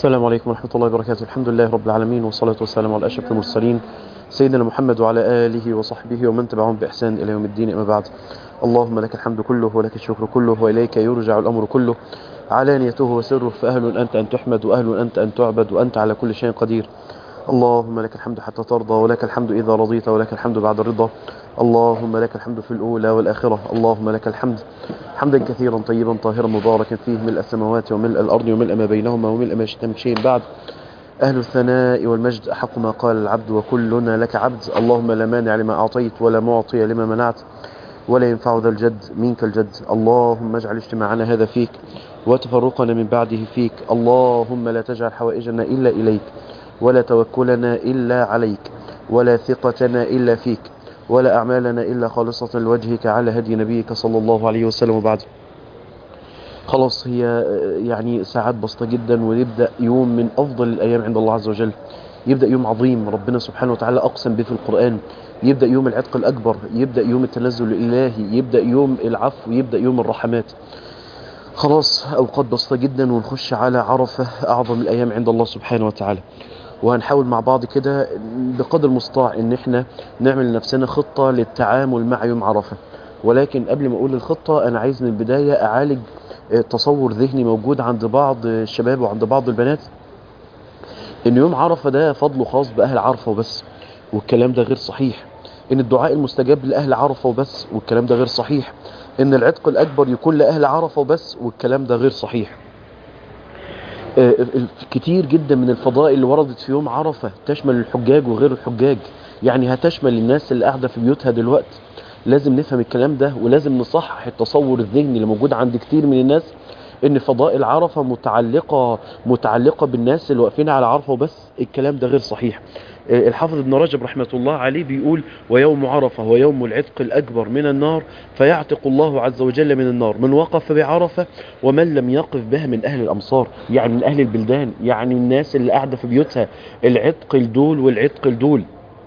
السلام عليكم ورحمة الله وبركاته الحمد لله رب العالمين والصلاة والسلام على أشرف المرسلين سيدنا محمد وعلى آله وصحبه ومن تبعهم بإحسان إلى يوم الدين أما بعد اللهم لك الحمد كله ولك الشكر كله وإليك يرجع الأمر كله علانيته وسره فأهل أنت أن تحمد وأهل أنت أن تعبد وأنت على كل شيء قدير اللهم لك الحمد حتى ترضى ولك الحمد إذا رضيت ولك الحمد بعد الرضا اللهم لك الحمد في الأولى والآخرة اللهم لك الحمد حمدا كثيرا طيبا طاهرا مباركا فيه ملء السماوات وملء الأرض وملء ما بينهما وملء ما شئت من شيء بعد أهل الثناء والمجد أحق ما قال العبد وكلنا لك عبد اللهم لا مانع لما أعطيت ولا معطي لما منعت ولا ينفع ذا الجد منك الجد اللهم اجعل اجتماعنا هذا فيك وتفرقنا من بعده فيك اللهم لا تجعل حوائجنا إلا إليك ولا توكلنا إلا عليك ولا ثقتنا إلا فيك ولا أعمالنا إلا خالصة لوجهك على هدي نبيك صلى الله عليه وسلم وبعد خلاص هي يعني ساعات بسيطة جدا ونبدأ يوم من أفضل الأيام عند الله عز وجل يبدأ يوم عظيم ربنا سبحانه وتعالى أقسم به في القرآن يبدأ يوم العتق الأكبر يبدأ يوم التنزل الإلهي يبدأ يوم العفو يبدأ يوم الرحمات خلاص أوقات بسيطة جدا ونخش على عرفة أعظم الأيام عند الله سبحانه وتعالى وهنحاول مع بعض كده بقدر المستطاع ان احنا نعمل لنفسنا خطة للتعامل مع يوم عرفة ولكن قبل ما اقول الخطة انا عايز من البداية اعالج تصور ذهني موجود عند بعض الشباب وعند بعض البنات ان يوم عرفة ده فضله خاص باهل عرفة وبس والكلام ده غير صحيح ان الدعاء المستجاب لاهل عرفة وبس والكلام ده غير صحيح ان العتق الاكبر يكون لاهل عرفة وبس والكلام ده غير صحيح كتير جدا من الفضائل اللي وردت في يوم عرفة تشمل الحجاج وغير الحجاج يعني هتشمل الناس اللي قاعدة في بيوتها دلوقتي لازم نفهم الكلام ده ولازم نصحح التصور الذهني اللي موجود عند كتير من الناس ان فضائل عرفة متعلقة متعلقة بالناس اللي واقفين على عرفة وبس الكلام ده غير صحيح الحافظ ابن رجب رحمة الله عليه بيقول ويوم عرفة هو يوم العتق الأكبر من النار فيعتق الله عز وجل من النار من وقف بعرفة ومن لم يقف بها من أهل الأمصار يعني من أهل البلدان يعني الناس اللي قاعدة في بيوتها العتق الدول والعتق الدول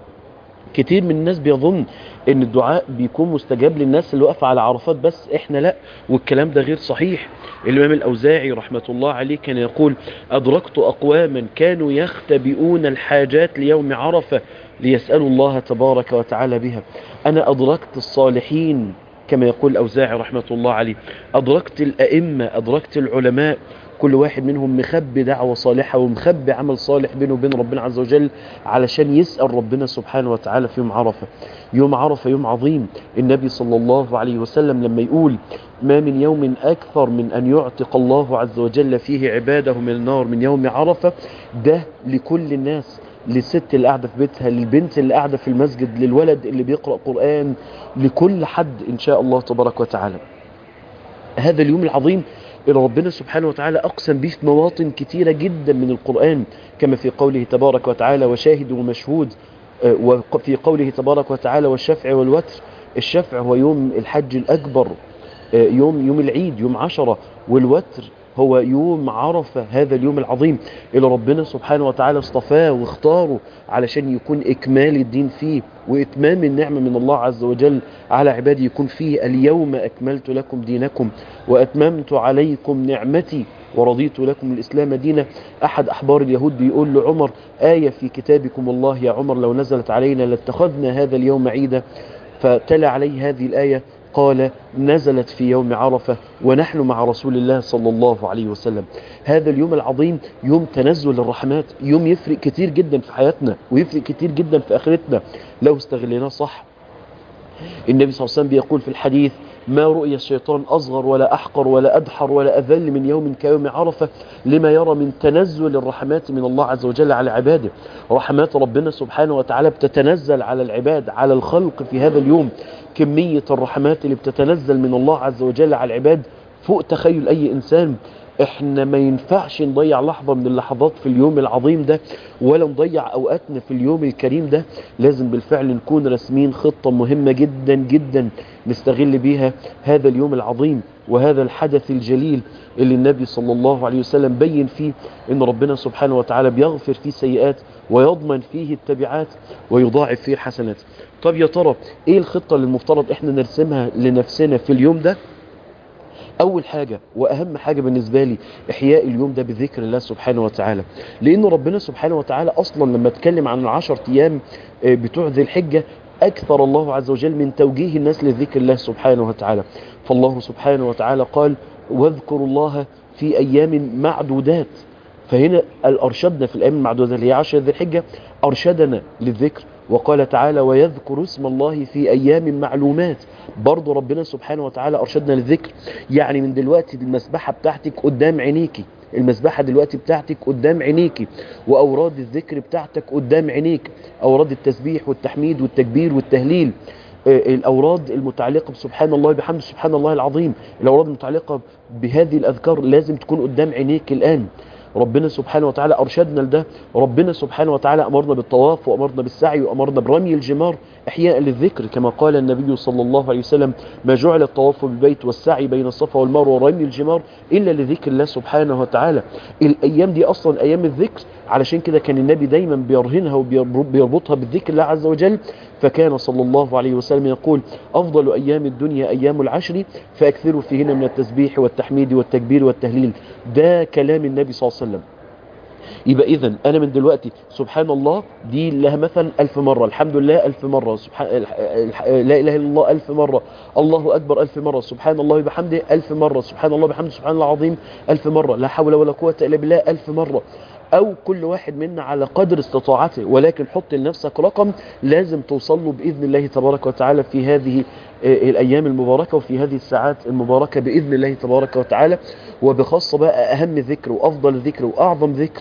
كتير من الناس بيظن ان الدعاء بيكون مستجاب للناس اللي واقفه على عرفات بس احنا لا والكلام ده غير صحيح الامام الاوزاعي رحمه الله عليه كان يقول ادركت اقواما كانوا يختبئون الحاجات ليوم عرفه ليسالوا الله تبارك وتعالى بها انا ادركت الصالحين كما يقول الاوزاعي رحمه الله عليه ادركت الائمه ادركت العلماء كل واحد منهم مخبي دعوة صالحة ومخبي عمل صالح بينه وبين ربنا عز وجل علشان يسأل ربنا سبحانه وتعالى في يوم عرفة يوم عرفة يوم عظيم النبي صلى الله عليه وسلم لما يقول ما من يوم أكثر من أن يعتق الله عز وجل فيه عباده من النار من يوم عرفة ده لكل الناس للست اللي قاعدة في بيتها للبنت اللي قاعدة في المسجد للولد اللي بيقرأ قرآن لكل حد إن شاء الله تبارك وتعالى هذا اليوم العظيم اللي ربنا سبحانه وتعالى أقسم به في مواطن كثيرة جدا من القرآن كما في قوله تبارك وتعالى وشاهد ومشهود وفي قوله تبارك وتعالى والشفع والوتر الشفع هو يوم الحج الأكبر يوم يوم العيد يوم عشرة والوتر هو يوم عرفة هذا اليوم العظيم اللي ربنا سبحانه وتعالى اصطفاه واختاره علشان يكون إكمال الدين فيه وإتمام النعمة من الله عز وجل على عباده يكون فيه اليوم أكملت لكم دينكم وأتممت عليكم نعمتي ورضيت لكم الإسلام دينا أحد أحبار اليهود بيقول لعمر آية في كتابكم الله يا عمر لو نزلت علينا لاتخذنا هذا اليوم عيدا فتلا عليه هذه الآية قال نزلت في يوم عرفة ونحن مع رسول الله صلى الله عليه وسلم هذا اليوم العظيم يوم تنزل الرحمات يوم يفرق كتير جدا في حياتنا ويفرق كتير جدا في آخرتنا لو استغليناه صح النبي صلى الله عليه وسلم بيقول في الحديث ما رؤي الشيطان أصغر ولا أحقر ولا أدحر ولا أذل من يوم كيوم عرفة لما يرى من تنزل الرحمات من الله عز وجل على عباده رحمات ربنا سبحانه وتعالى بتتنزل على العباد على الخلق في هذا اليوم كمية الرحمات اللي بتتنزل من الله عز وجل على العباد فوق تخيل أي إنسان احنا ما ينفعش نضيع لحظة من اللحظات في اليوم العظيم ده ولا نضيع اوقاتنا في اليوم الكريم ده لازم بالفعل نكون رسمين خطة مهمة جدا جدا نستغل بيها هذا اليوم العظيم وهذا الحدث الجليل اللي النبي صلى الله عليه وسلم بين فيه ان ربنا سبحانه وتعالى بيغفر فيه سيئات ويضمن فيه التبعات ويضاعف فيه الحسنات طب يا ترى ايه الخطة اللي المفترض احنا نرسمها لنفسنا في اليوم ده اول حاجة واهم حاجة بالنسبة لي احياء اليوم ده بذكر الله سبحانه وتعالى لان ربنا سبحانه وتعالى اصلا لما اتكلم عن العشر ايام آه، بتوع ذي الحجة اكثر الله عز وجل من توجيه الناس لذكر الله سبحانه وتعالى فالله سبحانه وتعالى قال واذكروا الله في ايام معدودات فهنا الارشدنا في الايام المعدودات اللي هي عشر ذي الحجة ارشدنا للذكر وقال تعالى ويذكر اسم الله في ايام معلومات برضو ربنا سبحانه وتعالى ارشدنا للذكر يعني من دلوقتي المسبحة بتاعتك قدام عينيكي المسبحة دلوقتي بتاعتك قدام عينيكي واوراد الذكر بتاعتك قدام عينيك اوراد التسبيح والتحميد والتكبير والتهليل آه، الاوراد المتعلقة بسبحان الله بحمد سبحان الله العظيم الاوراد المتعلقة بهذه الاذكار لازم تكون قدام عينيك الان ربنا سبحانه وتعالى أرشدنا لده ربنا سبحانه وتعالى أمرنا بالطواف وأمرنا بالسعي وأمرنا برمي الجمار إحياء للذكر كما قال النبي صلى الله عليه وسلم ما جعل الطواف بالبيت والسعي بين الصفا والمروة ورمي الجمار إلا لذكر الله سبحانه وتعالى الأيام دي أصلا أيام الذكر علشان كده كان النبي دايما بيرهنها وبيربطها بالذكر الله عز وجل فكان صلى الله عليه وسلم يقول أفضل أيام الدنيا أيام العشر فأكثروا فيهن من التسبيح والتحميد والتكبير والتهليل ده كلام النبي صلى الله عليه وسلم يبقى اذا انا من دلوقتي سبحان الله دي لها مثلا الف مرة الحمد لله الف مرة سبحان لا اله الا الله الف مرة الله اكبر الف مرة سبحان الله بحمده الف مرة سبحان الله بحمده سبحان الله العظيم الف مرة لا حول ولا قوة الا بالله الف مرة او كل واحد منا على قدر استطاعته ولكن حط لنفسك رقم لازم توصل له باذن الله تبارك وتعالى في هذه الايام المباركة وفي هذه الساعات المباركة باذن الله تبارك وتعالى وبخاصة بقى اهم ذكر وافضل ذكر واعظم ذكر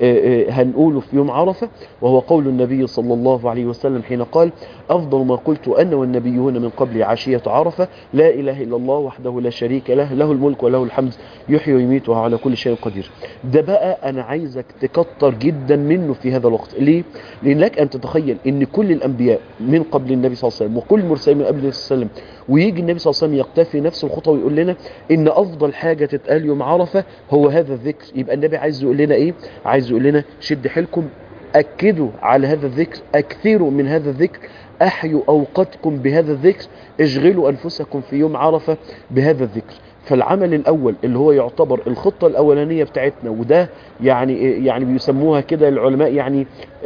هنقوله في يوم عرفة وهو قول النبي صلى الله عليه وسلم حين قال أفضل ما قلت أنا والنبيون من قبل عشية عرفة لا إله إلا الله وحده لا شريك له له الملك وله الحمد يحيي ويميت وهو على كل شيء قدير ده بقى أنا عايزك تكتر جدا منه في هذا الوقت ليه؟ لأن لك أن تتخيل أن كل الأنبياء من قبل النبي صلى الله عليه وسلم وكل المرسلين من قبل النبي صلى الله عليه وسلم ويجي النبي صلى الله عليه وسلم يقتفي نفس الخطوة ويقول لنا ان افضل حاجة تتقال يوم عرفة هو هذا الذكر يبقى النبي عايز يقول لنا ايه عايز يقول لنا شد حيلكم اكدوا على هذا الذكر اكثروا من هذا الذكر احيوا اوقاتكم بهذا الذكر اشغلوا انفسكم في يوم عرفة بهذا الذكر فالعمل الاول اللي هو يعتبر الخطة الاولانية بتاعتنا وده يعني يعني بيسموها كده العلماء يعني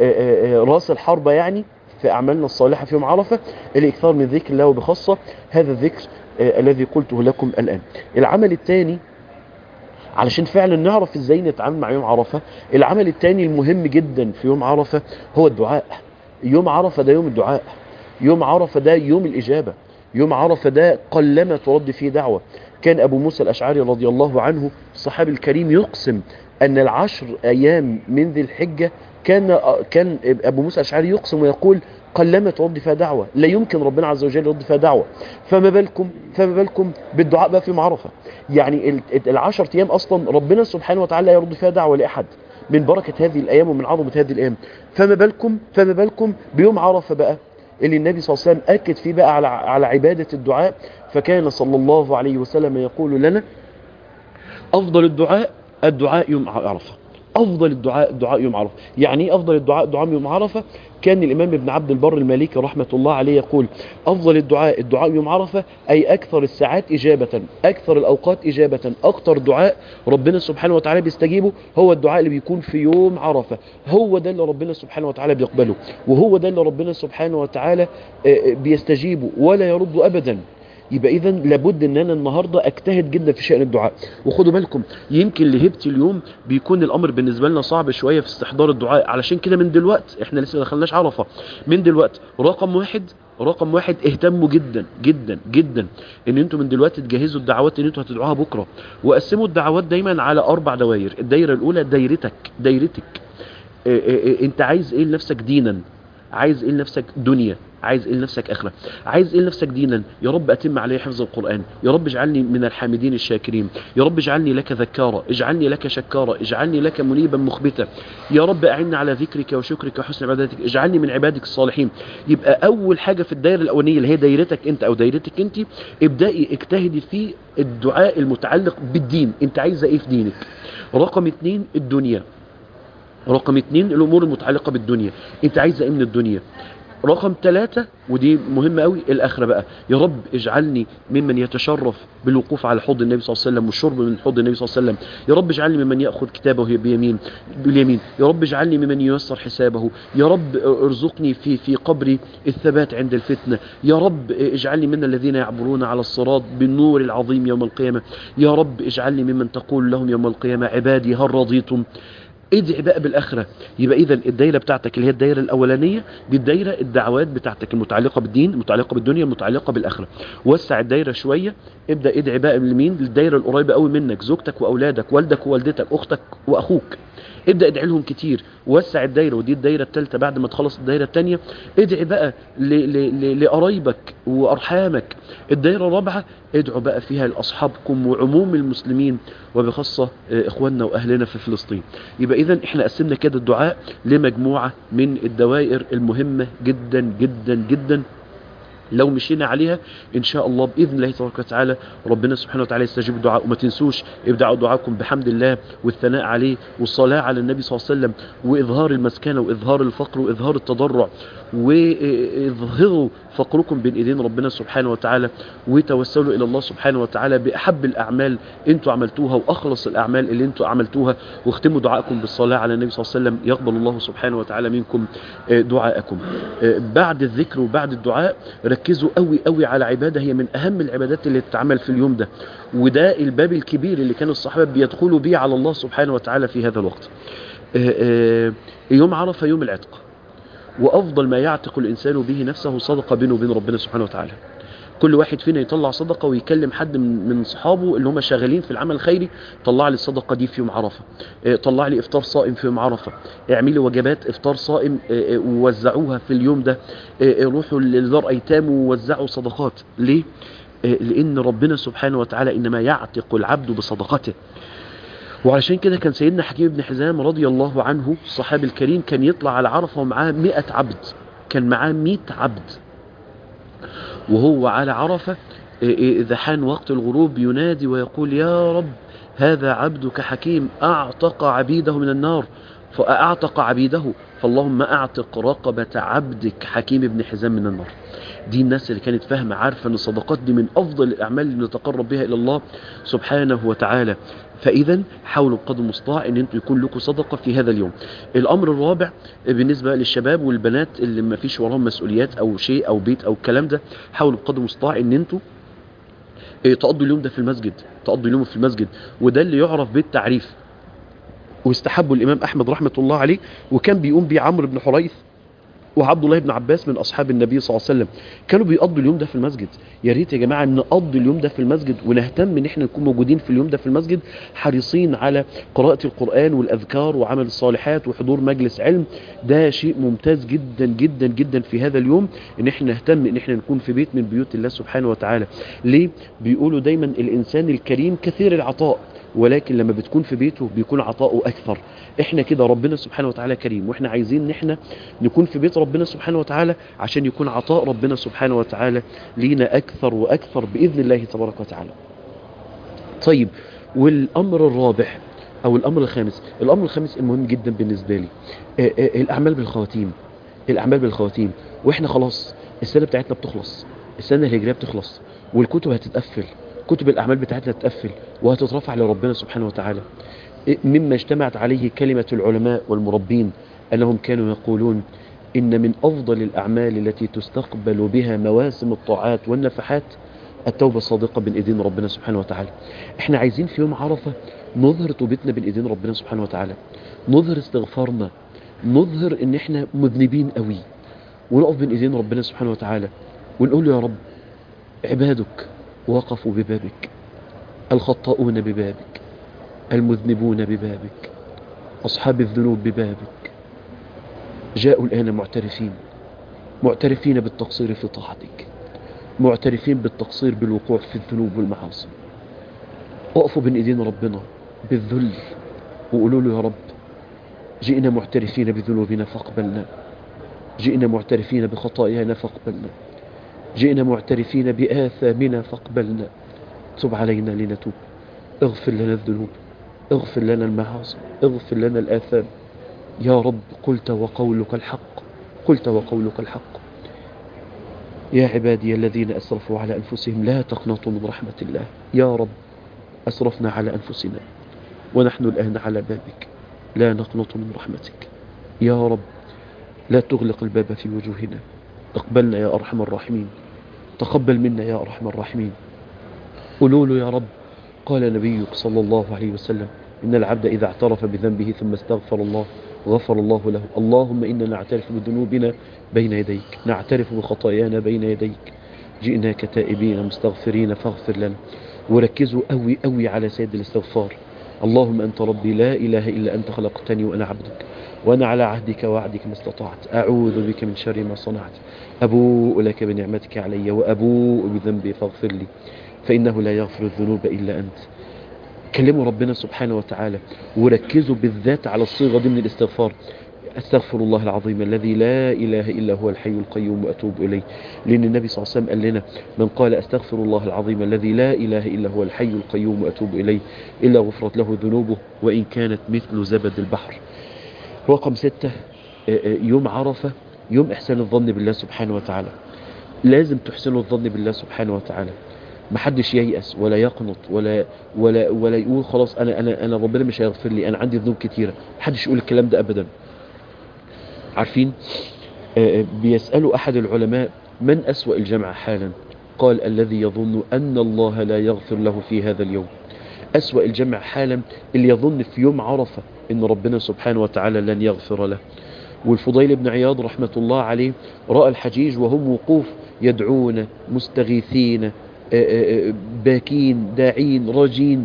راس الحربة يعني في أعمالنا الصالحة في يوم عرفة الإكثار من ذكر الله وبخاصة هذا الذكر آه الذي قلته لكم الآن العمل الثاني علشان فعلا نعرف ازاي نتعامل مع يوم عرفة العمل الثاني المهم جدا في يوم عرفة هو الدعاء يوم عرفة ده يوم الدعاء يوم عرفة ده يوم الإجابة يوم عرفة ده قلما ترد فيه دعوة كان أبو موسى الأشعري رضي الله عنه الصحابي الكريم يقسم أن العشر أيام من ذي الحجة كان كان ابو موسى الاشعري يقسم ويقول قلما ترد فيها دعوه لا يمكن ربنا عز وجل يرد فيها دعوه فما بالكم فما بالكم بالدعاء بقى في يوم عرفه يعني العشر ايام اصلا ربنا سبحانه وتعالى يرد فيها دعوه لاحد من بركه هذه الايام ومن عظمه هذه الايام فما بالكم فما بالكم بيوم عرفه بقى اللي النبي صلى الله عليه وسلم اكد فيه بقى على على عباده الدعاء فكان صلى الله عليه وسلم يقول لنا افضل الدعاء الدعاء يوم عرفه افضل الدعاء الدعاء يوم عرفه يعني ايه افضل الدعاء دعاء يوم عرفه كان الامام ابن عبد البر المالكي رحمه الله عليه يقول افضل الدعاء الدعاء يوم عرفه اي اكثر الساعات اجابه اكثر الاوقات اجابه اكثر دعاء ربنا سبحانه وتعالى بيستجيبه هو الدعاء اللي بيكون في يوم عرفه هو ده اللي ربنا سبحانه وتعالى بيقبله وهو ده اللي ربنا سبحانه وتعالى بيستجيبه ولا يرد ابدا يبقى اذا لابد ان انا النهاردة اجتهد جدا في شأن الدعاء وخدوا بالكم يمكن لهبت اليوم بيكون الامر بالنسبة لنا صعب شوية في استحضار الدعاء علشان كده من دلوقت احنا لسه دخلناش عرفة من دلوقت رقم واحد رقم واحد اهتموا جدا جدا جدا ان انتوا من دلوقتي تجهزوا الدعوات ان انتوا هتدعوها بكرة وقسموا الدعوات دايما على اربع دوائر الدايرة الاولى دايرتك دايرتك اه اه اه انت عايز ايه لنفسك دينا عايز ايه لنفسك دنيا عايز ايه لنفسك اخره عايز ايه لنفسك دينا يا رب اتم علي حفظ القرآن يا رب اجعلني من الحامدين الشاكرين يا رب اجعلني لك ذكارا اجعلني لك شكارا اجعلني لك منيبا مخبتا يا رب اعني على ذكرك وشكرك وحسن عبادتك اجعلني من عبادك الصالحين يبقى اول حاجة في الدائرة الاولانية اللي هي دايرتك انت او دايرتك انت ابدأي اجتهدي في الدعاء المتعلق بالدين انت عايزة ايه في دينك رقم اتنين الدنيا رقم اتنين الامور المتعلقة بالدنيا انت عايزة ايه من الدنيا رقم ثلاثة ودي مهمة قوي الآخرة بقى يا رب اجعلني ممن يتشرف بالوقوف على حوض النبي صلى الله عليه وسلم والشرب من حوض النبي صلى الله عليه وسلم يا رب اجعلني ممن يأخذ كتابه بيمين باليمين يا رب اجعلني ممن ييسر حسابه يا رب ارزقني في في قبري الثبات عند الفتنة يا رب اجعلني من الذين يعبرون على الصراط بالنور العظيم يوم القيامة يا رب اجعلني ممن تقول لهم يوم القيامة عبادي هل رضيتم ادعي بقى بالاخره يبقى اذا الدايره بتاعتك اللي هي الدايره الاولانيه دي الدايره الدعوات بتاعتك المتعلقه بالدين المتعلقه بالدنيا المتعلقه بالاخره وسع الدايره شويه ابدا ادعي بقى لمين للدايره القريبه قوي منك زوجتك واولادك والدك ووالدتك اختك واخوك ابدا ادعي لهم كتير وسع الدايره ودي الدايره الثالثه بعد ما تخلص الدايره الثانيه ادعي بقى ل- ل- ل- لقرايبك وارحامك الدايره الرابعه ادعوا بقى فيها لاصحابكم وعموم المسلمين وبخاصه آه، اخواننا واهلنا في فلسطين يبقى اذا احنا قسمنا كده الدعاء لمجموعه من الدوائر المهمه جدا جدا جدا لو مشينا عليها ان شاء الله باذن الله تبارك وتعالى ربنا سبحانه وتعالى يستجيب الدعاء وما تنسوش ابدعوا دعاءكم بحمد الله والثناء عليه والصلاه على النبي صلى الله عليه وسلم واظهار المسكنه واظهار الفقر واظهار التضرع واظهروا فقركم بين ايدين ربنا سبحانه وتعالى وتوسلوا الى الله سبحانه وتعالى باحب الاعمال انتوا عملتوها واخلص الاعمال اللي انتوا عملتوها واختموا دعاءكم بالصلاه على النبي صلى الله عليه وسلم يقبل الله سبحانه وتعالى منكم آه، دعاءكم آه، بعد الذكر وبعد الدعاء ركزوا قوي قوي على عباده هي من اهم العبادات اللي تتعمل في اليوم ده وده الباب الكبير اللي كان الصحابه بيدخلوا بيه على الله سبحانه وتعالى في هذا الوقت آه، آه، يوم عرفه يوم العتق وافضل ما يعتق الانسان به نفسه صدقه بينه وبين ربنا سبحانه وتعالى كل واحد فينا يطلع صدقه ويكلم حد من من صحابه اللي هم شغالين في العمل الخيري طلع لي الصدقه دي في يوم عرفه آه، طلع لي افطار صائم في يوم عرفه اعمل لي وجبات افطار صائم آه، آه، ووزعوها في اليوم ده آه، آه، روحوا لدار ايتام ووزعوا صدقات ليه آه، لان ربنا سبحانه وتعالى انما يعتق العبد بصدقته وعلشان كده كان سيدنا حكيم بن حزام رضي الله عنه الصحابي الكريم كان يطلع على عرفه ومعاه 100 عبد كان معاه 100 عبد وهو على عرفة إيه إيه إذا حان وقت الغروب ينادي ويقول يا رب هذا عبدك حكيم أعتق عبيده من النار فأعتق عبيده فاللهم أعتق رقبة عبدك حكيم بن حزام من النار دي الناس اللي كانت فاهمة عارفة أن الصدقات دي من أفضل الأعمال اللي نتقرب بها إلى الله سبحانه وتعالى فإذا حاولوا بقدر المستطاع أن أنتم يكون لكم صدقة في هذا اليوم الأمر الرابع بالنسبة للشباب والبنات اللي ما فيش وراهم مسؤوليات أو شيء أو بيت أو الكلام ده حاولوا بقدر المستطاع أن أنتم إيه، تقضوا اليوم ده في المسجد تقضوا اليوم في المسجد وده اللي يعرف بالتعريف واستحبوا الإمام أحمد رحمة الله عليه وكان بيقوم بيه عمرو بن حريث وعبد الله بن عباس من اصحاب النبي صلى الله عليه وسلم كانوا بيقضوا اليوم ده في المسجد يا ريت يا جماعه نقضي اليوم ده في المسجد ونهتم ان احنا نكون موجودين في اليوم ده في المسجد حريصين على قراءه القران والاذكار وعمل الصالحات وحضور مجلس علم ده شيء ممتاز جدا جدا جدا في هذا اليوم ان احنا نهتم ان احنا نكون في بيت من بيوت الله سبحانه وتعالى ليه بيقولوا دايما الانسان الكريم كثير العطاء ولكن لما بتكون في بيته بيكون عطاؤه اكثر احنا كده ربنا سبحانه وتعالى كريم واحنا عايزين ان احنا نكون في بيت ربنا سبحانه وتعالى عشان يكون عطاء ربنا سبحانه وتعالى لينا اكثر واكثر باذن الله تبارك وتعالى طيب والامر الرابع او الامر الخامس الامر الخامس المهم جدا بالنسبه لي آه، آه، الاعمال بالخواتيم الاعمال بالخواتيم واحنا خلاص السنه بتاعتنا بتخلص السنه الهجريه بتخلص والكتب هتتقفل كتب الاعمال بتاعتنا هتتقفل وهتترفع لربنا سبحانه وتعالى مما اجتمعت عليه كلمة العلماء والمربين أنهم كانوا يقولون إن من أفضل الأعمال التي تستقبل بها مواسم الطاعات والنفحات التوبة الصادقة بين إيدين ربنا سبحانه وتعالى احنا عايزين في يوم عرفة نظهر توبتنا بين إيدين ربنا سبحانه وتعالى نظهر استغفارنا نظهر إن احنا مذنبين قوي ونقف بين إيدين ربنا سبحانه وتعالى ونقول له يا رب عبادك وقفوا ببابك الخطاؤون ببابك المذنبون ببابك أصحاب الذنوب ببابك جاءوا الآن معترفين معترفين بالتقصير في طاعتك معترفين بالتقصير بالوقوع في الذنوب والمعاصي اقفوا بين ايدين ربنا بالذل وقولوا له يا رب جئنا معترفين بذنوبنا فاقبلنا جئنا معترفين بخطايانا فاقبلنا جئنا معترفين بآثامنا فاقبلنا تب علينا لنتوب اغفر لنا الذنوب اغفر لنا المعاصي اغفر لنا الآثام يا رب قلت وقولك الحق قلت وقولك الحق يا عبادي الذين أسرفوا على أنفسهم لا تقنطوا من رحمة الله يا رب أسرفنا على أنفسنا ونحن الآن على بابك لا نقنط من رحمتك يا رب لا تغلق الباب في وجوهنا اقبلنا يا أرحم الراحمين تقبل منا يا أرحم الراحمين قولوا له يا رب قال نبيك صلى الله عليه وسلم إن العبد إذا اعترف بذنبه ثم استغفر الله غفر الله له اللهم إنا نعترف بذنوبنا بين يديك نعترف بخطايانا بين يديك جئناك تائبين مستغفرين فاغفر لنا وركزوا قوي قوي على سيد الاستغفار اللهم أنت ربي لا إله إلا أنت خلقتني وأنا عبدك وأنا على عهدك وعدك ما استطعت أعوذ بك من شر ما صنعت أبوء لك بنعمتك علي وأبوء بذنبي فاغفر لي فإنه لا يغفر الذنوب إلا أنت كلموا ربنا سبحانه وتعالى وركزوا بالذات على الصيغة دي من الاستغفار استغفر الله العظيم الذي لا إله إلا هو الحي القيوم وأتوب إليه لأن النبي صلى الله عليه وسلم قال لنا من قال أستغفر الله العظيم الذي لا إله إلا هو الحي القيوم وأتوب إليه إلا غفرت له ذنوبه وإن كانت مثل زبد البحر رقم ستة يوم عرفة يوم إحسان الظن بالله سبحانه وتعالى لازم تحسنوا الظن بالله سبحانه وتعالى محدش ييأس ولا يقنط ولا ولا ولا يقول خلاص انا انا انا ربنا مش هيغفر لي انا عندي ذنوب كتيره محدش يقول الكلام ده ابدا عارفين آه، بيسالوا احد العلماء من اسوا الجمع حالا قال الذي يظن ان الله لا يغفر له في هذا اليوم اسوا الجمع حالا اللي يظن في يوم عرفه ان ربنا سبحانه وتعالى لن يغفر له والفضيل بن عياض رحمه الله عليه راى الحجيج وهم وقوف يدعون مستغيثين باكين داعين راجين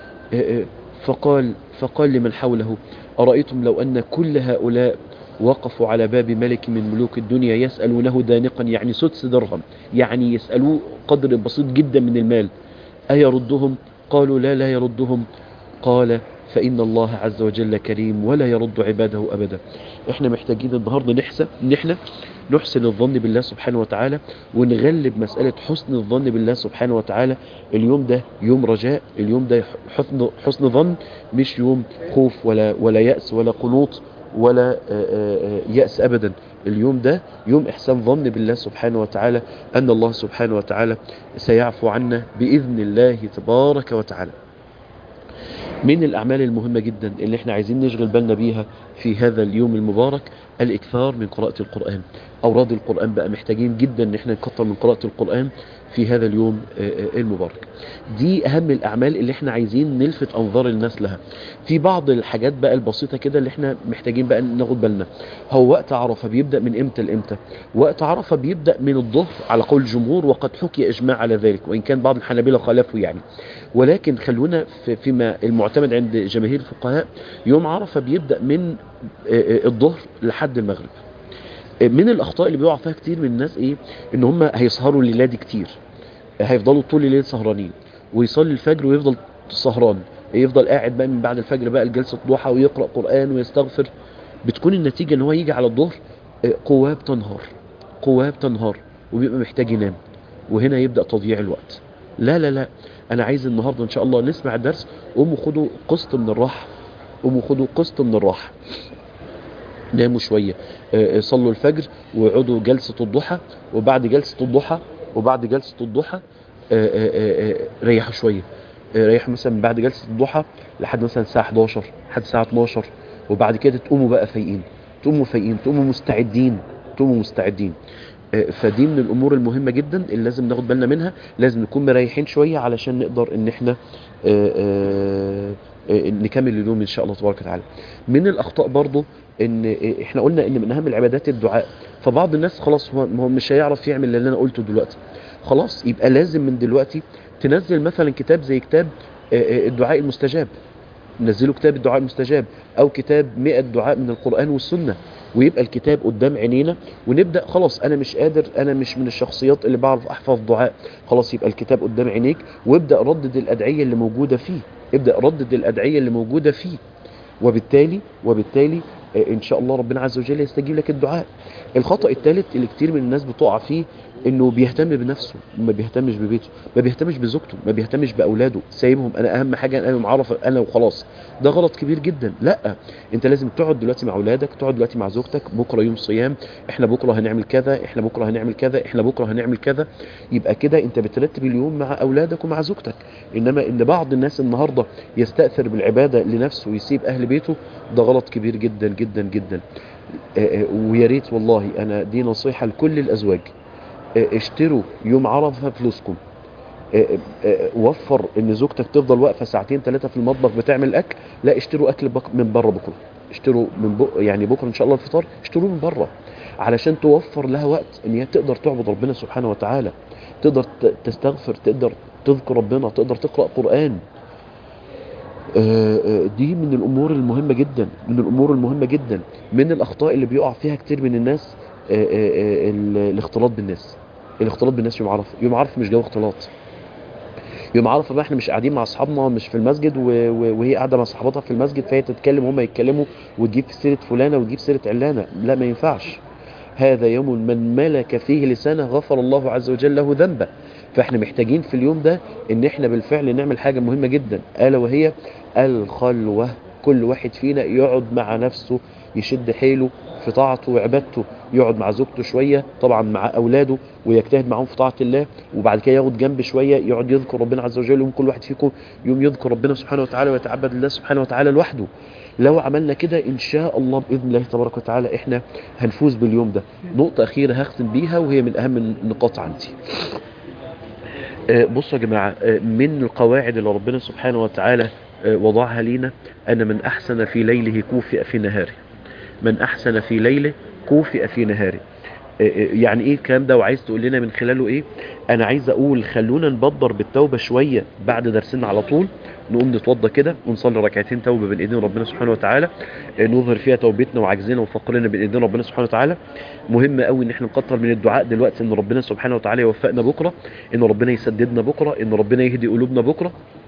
فقال فقال لمن حوله أرأيتم لو أن كل هؤلاء وقفوا على باب ملك من ملوك الدنيا يسألونه دانقا يعني سدس درهم يعني يسألوه قدر بسيط جدا من المال أيردهم قالوا لا لا يردهم قال فإن الله عز وجل كريم ولا يرد عباده أبدا احنا محتاجين النهاردة نحسب ان احنا نحسن الظن بالله سبحانه وتعالى ونغلب مسألة حسن الظن بالله سبحانه وتعالى اليوم ده يوم رجاء اليوم ده حسن, حسن ظن مش يوم خوف ولا, ولا يأس ولا قنوط ولا يأس أبدا اليوم ده يوم إحسان ظن بالله سبحانه وتعالى أن الله سبحانه وتعالى سيعفو عنا بإذن الله تبارك وتعالى من الأعمال المهمة جدا اللي احنا عايزين نشغل بالنا بيها في هذا اليوم المبارك الإكثار من قراءة القرآن أوراد القرآن بقى محتاجين جدا ان احنا نكثر من قراءة القرآن في هذا اليوم المبارك دي أهم الأعمال اللي احنا عايزين نلفت أنظار الناس لها في بعض الحاجات بقى البسيطة كده اللي احنا محتاجين بقى ناخد بالنا هو وقت عرفة بيبدأ من امتى لامتى وقت عرفة بيبدأ من الظهر على قول الجمهور وقد حكي إجماع على ذلك وإن كان بعض الحنابلة خالفوا يعني ولكن خلونا فيما المعتمد عند جماهير الفقهاء يوم عرفة بيبدأ من الظهر لحد المغرب من الأخطاء اللي بيقع فيها كتير من الناس إيه إن هم هيسهروا الليلة دي كتير هيفضلوا طول الليل سهرانين ويصلي الفجر ويفضل سهران يفضل قاعد بقى من بعد الفجر بقى لجلسة ضحى ويقرأ قرآن ويستغفر بتكون النتيجة ان هو يجي على الظهر قواه بتنهار قواه بتنهار وبيبقى محتاج ينام وهنا يبدأ تضييع الوقت لا لا لا انا عايز النهاردة ان شاء الله نسمع الدرس قوموا خدوا قسط من الراحة قوموا خدوا قسط من الراحة ناموا شوية صلوا الفجر وقعدوا جلسة الضحى وبعد جلسة الضحى وبعد جلسة الضحى ريحوا شوية ريحوا مثلا من بعد جلسة الضحى لحد مثلا الساعة 11 لحد الساعة 12 وبعد كده تقوموا بقى فايقين تقوموا فايقين تقوموا مستعدين تقوموا مستعدين فدي من الامور المهمة جدا اللي لازم ناخد بالنا منها لازم نكون مريحين شوية علشان نقدر ان احنا نكمل اليوم ان شاء الله تبارك وتعالى من الاخطاء برضو ان احنا قلنا ان من اهم العبادات الدعاء فبعض الناس خلاص هو مش هيعرف يعمل اللي انا قلته دلوقتي خلاص يبقى لازم من دلوقتي تنزل مثلا كتاب زي كتاب الدعاء المستجاب نزلوا كتاب الدعاء المستجاب او كتاب 100 دعاء من القرآن والسنة ويبقى الكتاب قدام عينينا ونبدأ خلاص انا مش قادر انا مش من الشخصيات اللي بعرف احفظ دعاء خلاص يبقى الكتاب قدام عينيك وابدأ ردد الادعية اللي موجودة فيه ابدأ ردد الادعية اللي موجودة فيه وبالتالي وبالتالي ان شاء الله ربنا عز وجل يستجيب لك الدعاء الخطأ الثالث اللي كتير من الناس بتقع فيه انه بيهتم بنفسه وما بيهتمش ببيته ما بيهتمش بزوجته ما بيهتمش باولاده سايبهم انا اهم حاجه انا معرف انا وخلاص ده غلط كبير جدا لا انت لازم تقعد دلوقتي مع اولادك تقعد دلوقتي مع زوجتك بكره يوم صيام احنا بكره هنعمل كذا احنا بكره هنعمل كذا احنا بكره هنعمل كذا يبقى كده انت بترتب اليوم مع اولادك ومع زوجتك انما ان بعض الناس النهارده يستاثر بالعباده لنفسه ويسيب اهل بيته ده غلط كبير جدا جدا جدا آه، آه، ويا ريت والله انا دي نصيحه لكل الازواج آه، اشتروا يوم عرفه فلوسكم آه، آه، وفر ان زوجتك تفضل واقفه ساعتين ثلاثه في المطبخ بتعمل اكل لا اشتروا اكل بك من بره بكره اشتروا من بق يعني بكره ان شاء الله الفطار اشتروه من بره علشان توفر لها وقت ان هي تقدر تعبد ربنا سبحانه وتعالى تقدر ت- تستغفر تقدر تذكر ربنا تقدر تقرا قران آه، آه، دي من الامور المهمه جدا من الامور المهمه جدا من الاخطاء اللي بيقع فيها كتير من الناس آه، آه، آه، ال- الاختلاط بالناس الاختلاط بالناس يوم عرفه يوم عرفه مش جو اختلاط يوم عرفه بقى احنا مش قاعدين مع اصحابنا مش في المسجد و- و- وهي قاعده مع صحباتها في المسجد فهي تتكلم وهم يتكلموا وتجيب سيره فلانه وتجيب سيره علانه لا ما ينفعش هذا يوم من ملك فيه لسانه غفر الله عز وجل له ذنبه فاحنا محتاجين في اليوم ده ان احنا بالفعل نعمل حاجه مهمه جدا الا وهي الخلوه كل واحد فينا يقعد مع نفسه يشد حيله في طاعته وعبادته يقعد مع زوجته شويه طبعا مع اولاده ويجتهد معاهم في طاعه الله وبعد كده ياخد جنب شويه يقعد يذكر ربنا عز وجل يوم كل واحد فيكم يوم يذكر ربنا سبحانه وتعالى ويتعبد لله سبحانه وتعالى لوحده لو عملنا كده ان شاء الله باذن الله تبارك وتعالى احنا هنفوز باليوم ده نقطه اخيره هختم بيها وهي من اهم النقاط عندي آه، بصوا يا جماعه آه، من القواعد اللي ربنا سبحانه وتعالى آه، وضعها لينا ان من احسن في ليله كوفئ في نهاره من احسن في ليله كوفئ في نهاره آه، آه، يعني ايه الكلام ده وعايز تقول لنا من خلاله ايه انا عايز اقول خلونا نبدر بالتوبه شويه بعد درسنا على طول نقوم نتوضى كده ونصلي ركعتين توبه بين ايدين ربنا سبحانه وتعالى آه، نظهر فيها توبتنا وعجزنا وفقرنا بين ايدين ربنا سبحانه وتعالى مهم قوي ان احنا نكتر من الدعاء دلوقتي ان ربنا سبحانه وتعالى يوفقنا بكره ان ربنا يسددنا بكره ان ربنا يهدي قلوبنا بكره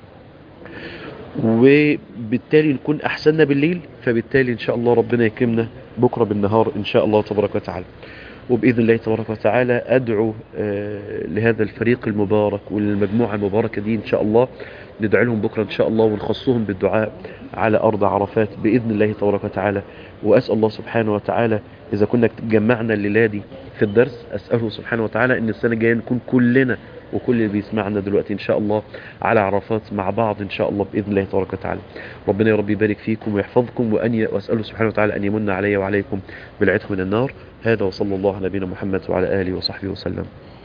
وبالتالي نكون احسننا بالليل فبالتالي ان شاء الله ربنا يكرمنا بكره بالنهار ان شاء الله تبارك وتعالى وباذن الله تبارك وتعالى ادعو آه، لهذا الفريق المبارك وللمجموعه المباركه دي ان شاء الله ندعي لهم بكره ان شاء الله ونخصهم بالدعاء على ارض عرفات باذن الله تبارك وتعالى واسال الله سبحانه وتعالى اذا كنا جمعنا الليله دي في الدرس اساله سبحانه وتعالى ان السنه الجايه نكون كلنا وكل اللي بيسمعنا دلوقتي ان شاء الله على عرفات مع بعض ان شاء الله باذن الله تبارك وتعالى ربنا يا رب يبارك فيكم ويحفظكم وان ي... واساله سبحانه وتعالى ان يمن علي وعليكم بالعتق من النار هذا وصلى الله على نبينا محمد وعلى اله وصحبه وسلم